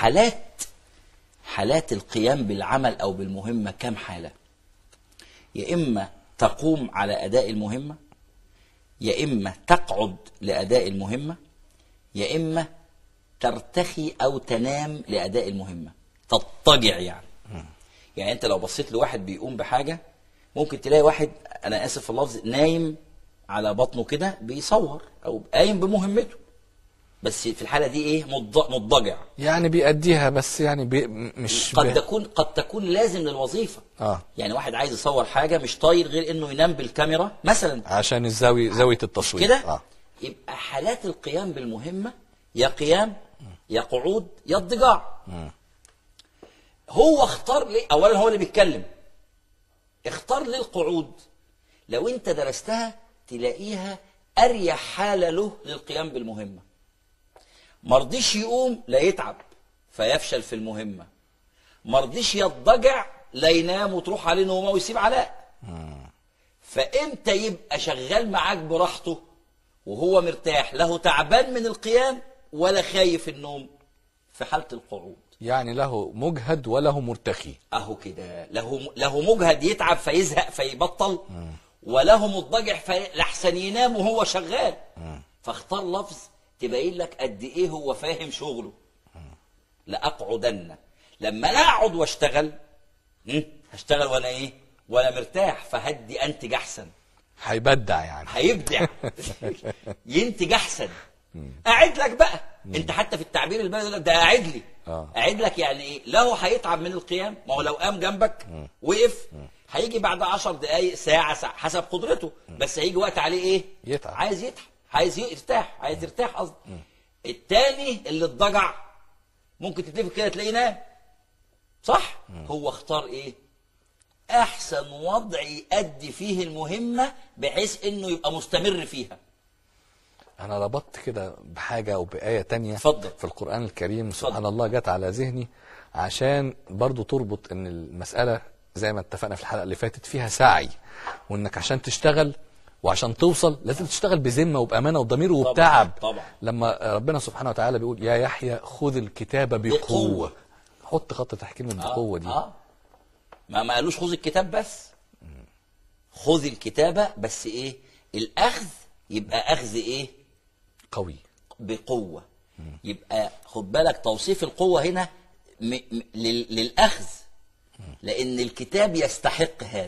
حالات حالات القيام بالعمل او بالمهمه كم حاله يا اما تقوم على اداء المهمه يا اما تقعد لاداء المهمه يا اما ترتخي او تنام لاداء المهمه تضطجع يعني يعني انت لو بصيت لواحد بيقوم بحاجه ممكن تلاقي واحد انا اسف في اللفظ نايم على بطنه كده بيصور او قايم بمهمته بس في الحاله دي ايه مض- مضطجع يعني بيأديها بس يعني بي مش قد بي- تكون قد تكون لازم للوظيفه اه يعني واحد عايز يصور حاجه مش طاير غير انه ينام بالكاميرا مثلا عشان الزاوية زاوية التصوير كده اه يبقى حالات القيام بالمهمه يا قيام يا قعود يا اضطجاع هو اختار ليه اولا هو اللي بيتكلم اختار ليه القعود لو انت درستها تلاقيها اريح حاله له للقيام بالمهمه مرضيش يقوم لا يتعب فيفشل في المهمه مرضيش يضجع لا ينام وتروح عليه نومه ويسيب علاء فامتى يبقى شغال معاك براحته وهو مرتاح له تعبان من القيام ولا خايف النوم في حاله القعود يعني له مجهد وله مرتخي اهو كده له له مجهد يتعب فيزهق فيبطل وله مضطجع فلحسن ينام وهو شغال فاختار لفظ تبين لك قد ايه هو فاهم شغله لاقعدن لما انا اقعد واشتغل هم، هشتغل وانا ايه وانا مرتاح فهدي انتج احسن هيبدع يعني هيبدع ينتج احسن قاعد لك بقى انت حتى في التعبير البلدي يقول لك ده قاعد لي آه. قاعد لك يعني ايه لا هو هيتعب من القيام ما هو لو قام جنبك وقف هيجي بعد عشر دقايق ساعة, ساعة حسب قدرته بس هيجي وقت عليه ايه يتعب. عايز يتعب عايز يرتاح عايز يرتاح قصدي التاني اللي اتضجع ممكن تتلفت كده تلاقيه نام صح هو اختار ايه احسن وضع يؤدي فيه المهمه بحيث انه يبقى مستمر فيها انا ربطت كده بحاجة او بآية تانية اتفضل. في القرآن الكريم اتفضل. سبحان الله جت على ذهني عشان برضو تربط ان المسألة زي ما اتفقنا في الحلقة اللي فاتت فيها سعي وانك عشان تشتغل وعشان توصل لازم تشتغل بذمة وبأمانة وبضمير وبتعب طبعا. لما ربنا سبحانه وتعالى بيقول يا يحيى خذ الكتاب بقوة بقوة. حط خط تحت كلمة بقوة دي اه ما ما قالوش خذ الكتاب بس خذ الكتابه بس ايه الاخذ يبقى اخذ ايه قوي بقوه يبقى خد بالك توصيف القوه هنا م... م... لل... للاخذ لان الكتاب يستحق هذا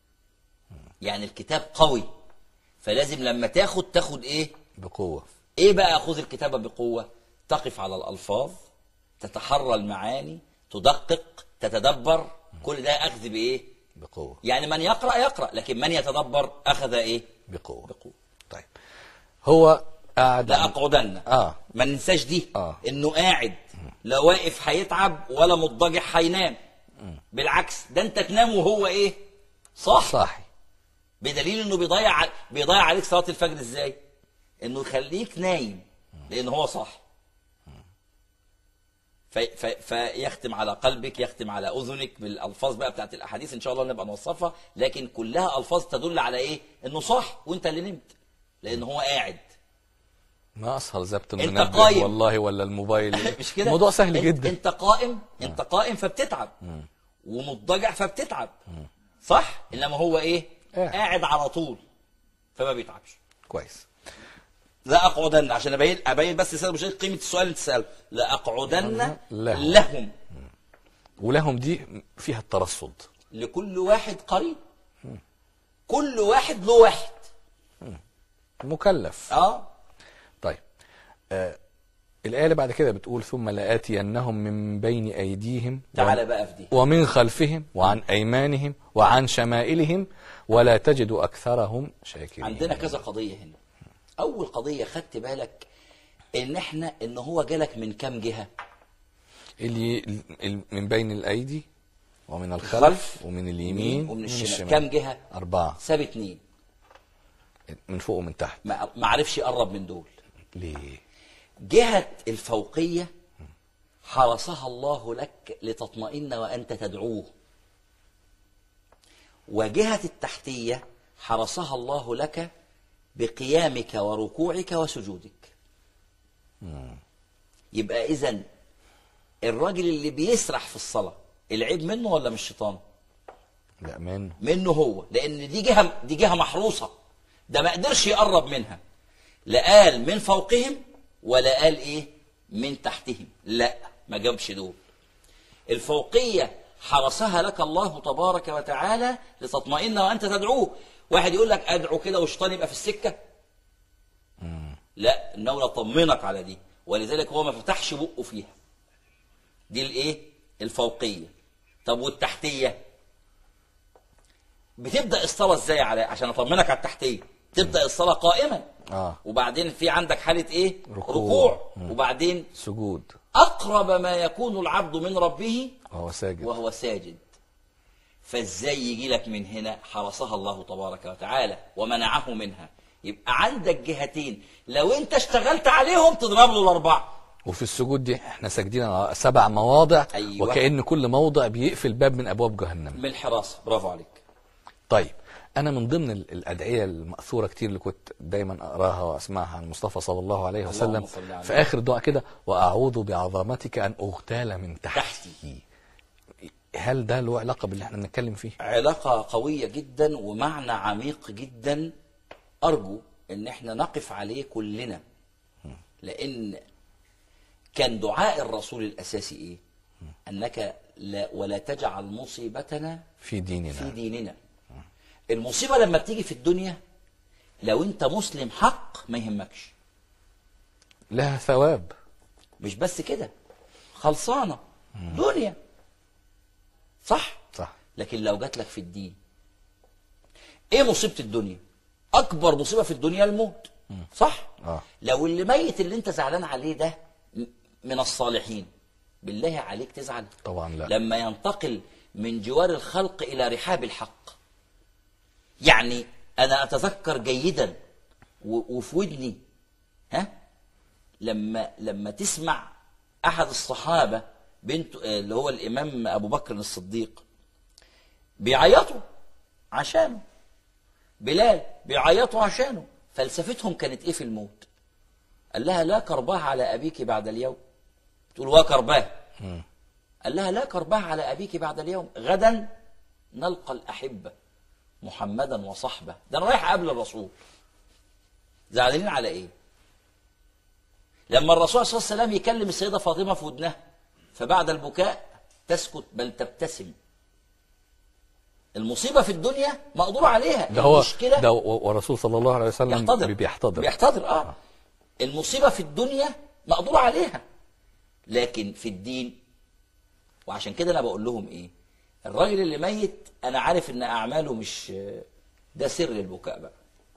يعني الكتاب قوي فلازم لما تاخد تاخد ايه بقوة ايه بقى خذ الكتابه بقوه تقف على الالفاظ تتحرى المعاني تدقق تتدبر كل ده اخذ بايه بقوة يعني من يقرا يقرا لكن من يتدبر اخذ ايه بقوة بقوه طيب هو قاعد لا اقعدن اه ما ننساش دي آه. انه قاعد لا واقف هيتعب ولا مضطجع هينام بالعكس ده انت تنام وهو ايه صح صاحي بدليل انه بيضيع ع- بيضيع عليك صلاه الفجر ازاي انه يخليك نايم لان هو صح في في فيختم على قلبك يختم على اذنك بالالفاظ بقى بتاعت الاحاديث ان شاء الله نبقى نوصفها لكن كلها الفاظ تدل على ايه انه صح وانت اللي نمت لان هو قاعد ما اسهل ضبط أنت المنبه قايم. والله ولا الموبايل مش كده موضوع سهل انت جدا انت قائم انت قائم فبتتعب ومضطجع فبتتعب صح انما هو ايه قاعد. قاعد على طول فما بيتعبش كويس لا اقعدن عشان ابين ابين بس سبب مش قيمه السؤال اللي انت ساله لا اقعدن لهم. لهم ولهم دي فيها الترصد لكل واحد قريب كل واحد له واحد مكلف اه طيب آه الآية اللي بعد كده بتقول ثم لآتينهم من بين أيديهم تعالى بقى في دي ومن خلفهم وعن أيمانهم وعن شمائلهم ولا تجد أكثرهم شاكرين عندنا كذا قضيه هنا اول قضيه خدت بالك ان احنا ان هو جالك من كام جهه اللي ال- من بين الأيدي ومن الخلف الخلف ومن اليمين ومن الشمال كام جهه أربعة ساب اتنين من فوق ومن تحت ما ما عرفش يقرب من دول ليه جهة الفوقية حرسها الله لك لتطمئن وأنت تدعوه وجهة التحتية حرسها الله لك بقيامك وركوعك وسجودك يبقى إذن الراجل اللي بيسرح في الصلاه العيب منه ولا من الشيطان لا منه منه هو لان دي جهه دي جهه محروسه ده ما قدرش يقرب منها لا قال من فوقهم ولا قال ايه من تحتهم لا ما جابش دول الفوقيه حرسها لك الله تبارك وتعالى لتطمئن وانت تدعوه واحد يقول لك ادعو كده والشيطان يبقى في السكه لا النولة طمنك على دي ولذلك هو ما فتحش بقه فيها دي الايه الفوقيه طب والتحتيه بتبدا الصلاه ازاي على عشان اطمنك على التحتيه تبدا الصلاه قائما اه وبعدين في عندك حاله ايه ركوع. ركوع وبعدين سجود اقرب ما يكون العبد من ربه وهو ساجد وهو ساجد فازاي يجي لك من هنا حرسها الله تبارك وتعالى ومنعه منها يبقى عندك جهتين لو انت اشتغلت عليهم تضرب له الاربعه وفي السجود دي احنا ساجدين على سبع مواضع أيوة. وكأن كل موضع بيقفل باب من ابواب جهنم من الحراسه برافو عليك طيب انا من ضمن ال- الادعيه الماثوره كتير اللي كنت دايما اقراها واسمعها عن المصطفى صلى الله عليه وسلم اللهم صل عليه. في اخر دعاء كده واعوذ بعظمتك ان اغتال من تحتي هل ده له علاقه باللي احنا بنتكلم فيه علاقة قوية جدا ومعنى عميق جدا أرجو إن احنا نقف عليه كلنا لأن كان دعاء الرسول الأساسي إيه؟ أنك لا ولا تجعل مصيبتنا في ديننا في ديننا المصيبة لما بتيجي في الدنيا لو أنت مسلم حق ما يهمكش لها ثواب مش بس كده خلصانة دنيا صح؟ صح لكن لو جات لك في الدين ايه مصيبه الدنيا اكبر مصيبه في الدنيا الموت صح آه. لو اللي ميت اللي انت زعلان عليه ده م- من الصالحين بالله عليك تزعل طبعا لا لما ينتقل من جوار الخلق الى رحاب الحق يعني انا اتذكر جيدا و- وفي ودني ها لما لما تسمع احد الصحابه بنت اللي هو الامام ابو بكر الصديق بيعيطوا عشانه بلال بيعيطوا عشانه فلسفتهم كانت ايه في الموت قال لها لا كرباه على ابيك بعد اليوم تقول وكرباه قال لها لا كرباه على أبيك بعد اليوم غدا نلقى الأحبة محمدا وصحبه ده أنا رايح قبل الرسول زعلانين على إيه لما الرسول صلى الله عليه وسلم يكلم السيدة فاطمة في ودنها فبعد البكاء تسكت بل تبتسم المصيبة في الدنيا مقدور عليها ده هو المشكلة ده و- والرسول صلى الله عليه وسلم يحتضر بيحتضر بيحتضر اه المصيبه في الدنيا مقدور عليها لكن في الدين وعشان كده انا بقول لهم ايه الراجل اللي ميت انا عارف ان اعماله مش ده سر البكاء بقى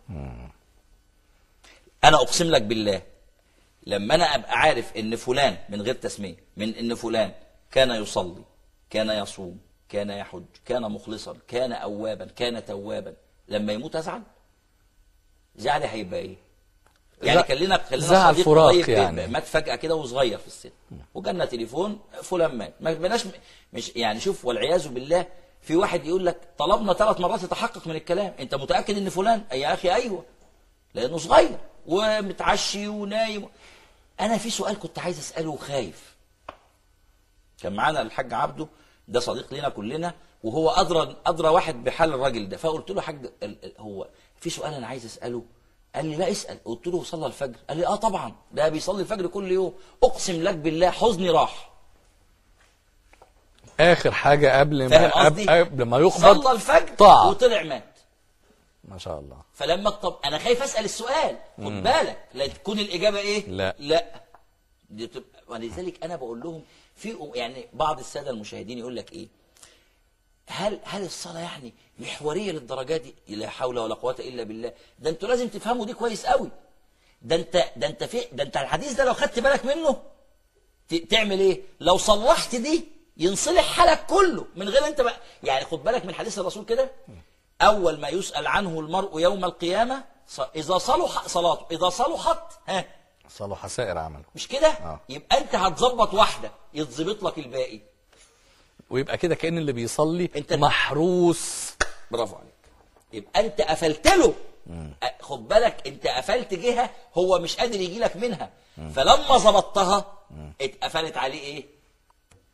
انا اقسم لك بالله لما انا ابقى عارف ان فلان من غير تسميه من ان فلان كان يصلي كان يصوم كان يحج كان مخلصا كان اوابا كان توابا لما يموت ازعل زعلي هيبقى ايه يعني زع- خلينا خلينا زعل صديق فراق قريب يعني. جدا مات فجاه كده وصغير في السن وجالنا تليفون فلان مات ما بلاش مش يعني شوف والعياذ بالله في واحد يقول لك طلبنا ثلاث مرات يتحقق من الكلام انت متاكد ان فلان أي يا اخي ايوه لانه صغير ومتعشي ونايم انا في سؤال كنت عايز اساله وخايف كان معانا الحاج عبده ده صديق لنا كلنا وهو ادرى ادرى واحد بحال الراجل ده فقلت له حاج ال- ال- هو في سؤال انا عايز اساله قال لي لا اسال قلت له صلى الفجر قال لي اه طبعا ده بيصلي الفجر كل يوم اقسم لك بالله حزني راح اخر حاجه قبل فاهم ما قصدي؟ قبل ما يقبض صلى الفجر طاعة. وطلع مات ما شاء الله فلما طب انا خايف اسال السؤال خد بالك لا تكون الاجابه ايه لا. لا دي تبقى ولذلك انا بقول لهم في يعني بعض الساده المشاهدين يقول لك ايه هل هل الصلاه يعني محوريه للدرجه دي لا حول ولا قوه الا بالله ده انتوا لازم تفهموا دي كويس قوي ده انت ده انت في ده انت الحديث ده لو خدت بالك منه ت- تعمل ايه لو صلحت دي ينصلح حالك كله من غير انت بقى يعني خد بالك من حديث الرسول كده اول ما يسال عنه المرء يوم القيامه ص- اذا صلح صلاته اذا صلحت ها صلح سائر عمله مش كده آه. يبقى انت هتظبط واحده يتظبط لك الباقي ويبقى كده كأن اللي بيصلي أنت- محروس برافو عليك يبقى انت قفلت له أ- خد بالك انت قفلت جهه هو مش قادر يجي لك منها فلما ظبطتها اتقفلت عليه ايه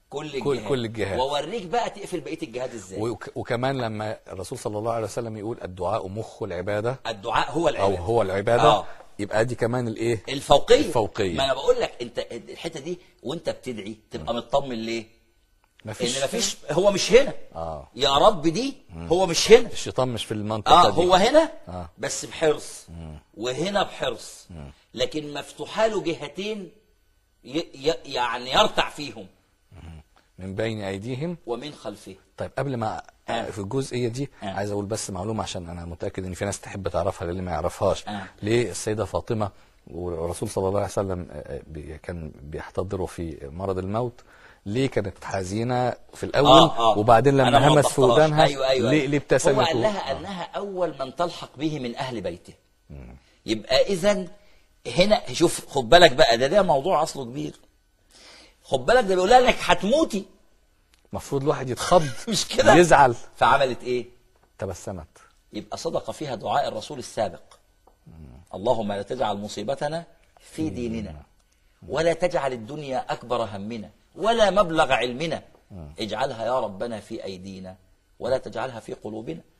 كل كل- الجهات كل الجهات. واوريك بقى تقفل بقيه الجهات ازاي وك- وكمان لما الرسول صلى الله عليه وسلم يقول الدعاء مخ العباده الدعاء هو او العباده هو العباده آه. يبقى دي كمان الايه الفوقيه الفوقية. ما انا بقول لك انت الحته دي وانت بتدعي تبقى مطمن ليه مفيش ان مفيش هو مش هنا آه. يا رب دي هو مش هنا الشيطان مش في المنطقه اه دي هو هنا آه. بس بحرص وهنا بحرص لكن مفتوحه له جهتين ي- ي- يعني يرتع فيهم من بين ايديهم ومن خلفه طيب قبل ما آه. في الجزئيه دي آه. عايز اقول بس معلومه عشان انا متاكد ان في ناس تحب تعرفها للي ما يعرفهاش آه. ليه السيده فاطمه والرسول صلى الله عليه وسلم آه، آه، بي- كان بيحتضره في مرض الموت ليه كانت حزينه في الاول آه آه. وبعدين أنا لما ما همس في وضحتهاش. ودانها أيوة أيوة ليه أيوة. ليه ابتسمت هو قال و- لها انها اول من تلحق به من اهل بيته يبقى اذا هنا شوف خد بالك بقى ده ده موضوع اصله كبير خد بالك ده بيقول لها انك هتموتي المفروض الواحد يتخض مش كده يزعل فعملت ايه تبسمت يبقى صدق فيها دعاء الرسول السابق اللهم لا تجعل مصيبتنا في ديننا ولا تجعل الدنيا أكبر همنا ولا مبلغ علمنا اجعلها يا ربنا في أيدينا ولا تجعلها في قلوبنا